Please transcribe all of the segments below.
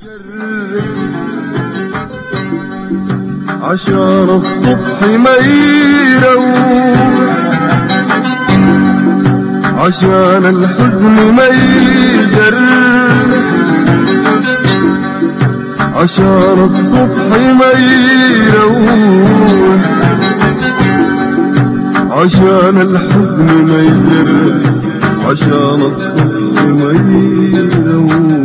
عشان الصبح ما يروح عشان الحزن ما يجرح عشان الصبح ما يروح عشان الحزن ما يجرح عشان الصبح ما يروح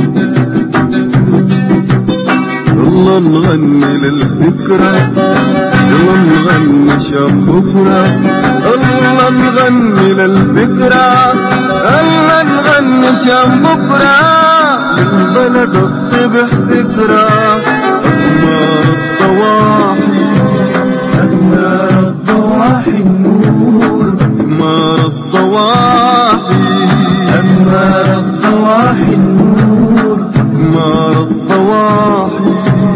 يلا نغني للبكرة يلا نغني شاب بكرة يلا نغني للبكرة يلا نغني شاب بكرة للبلد الطبح ذكرى أقمار الضواحي أنوار الضواحي النور أقمار الضواحي أنوار الضواحي النور أقمار الضواحي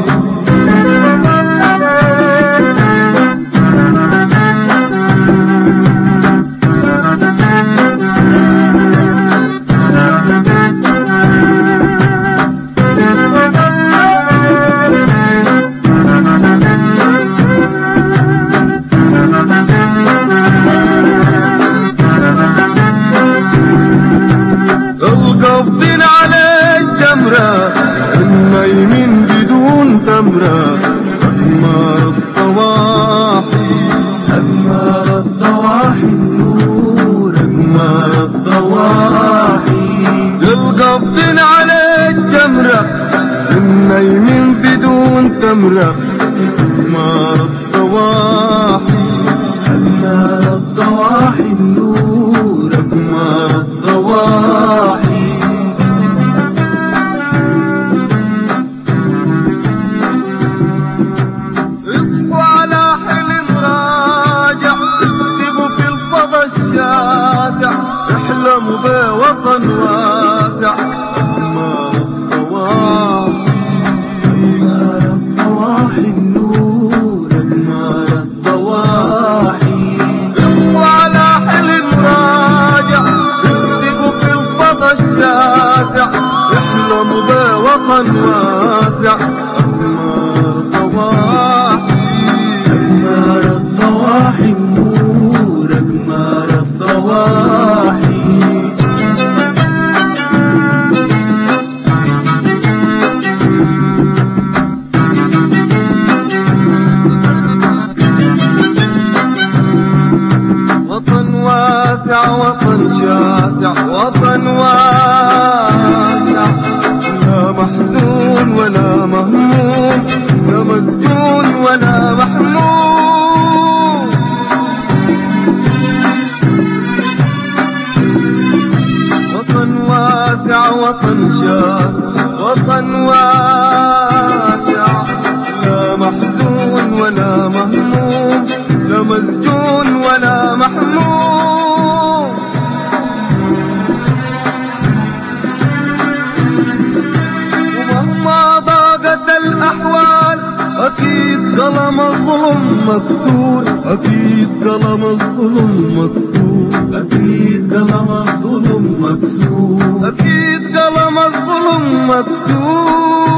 القبض على الجمرة النايمين بدون تمرة أقمار الضواحي أنوار الضواحي النور أنوار الضواحي القبض على الجمرة النايمين بدون تمرة أقمار الضواحي أنوار الضواحي النور أنوار الضواحي اصحوا على حلم راجع اكتبوا في الفضا الشاسع احلموا بوطن واسع أقمار الضواحي أنوار الضواحي النور أنوار الضواحي اصحوا على حلم راجع اكتبوا في الفضا الشاسع احلموا بوطن واسع أقمار الضواحي أنوار الضواحي النور أنوار الضواحي وطن واسع وطن شاسع وطن واسع لا محزون ولا مهموم لا مسجون ولا محموم وطن واسع وطن شاسع وطن واسع لا محزون ولا مهموم لا مسجون ولا محموم ومهما ضاقت الأحوال أكيد قلم الظلم مكسور أكيد قلم الظلم مكسور أكيد قلم الظلم مكسور أكيد قلم الظلم مكسور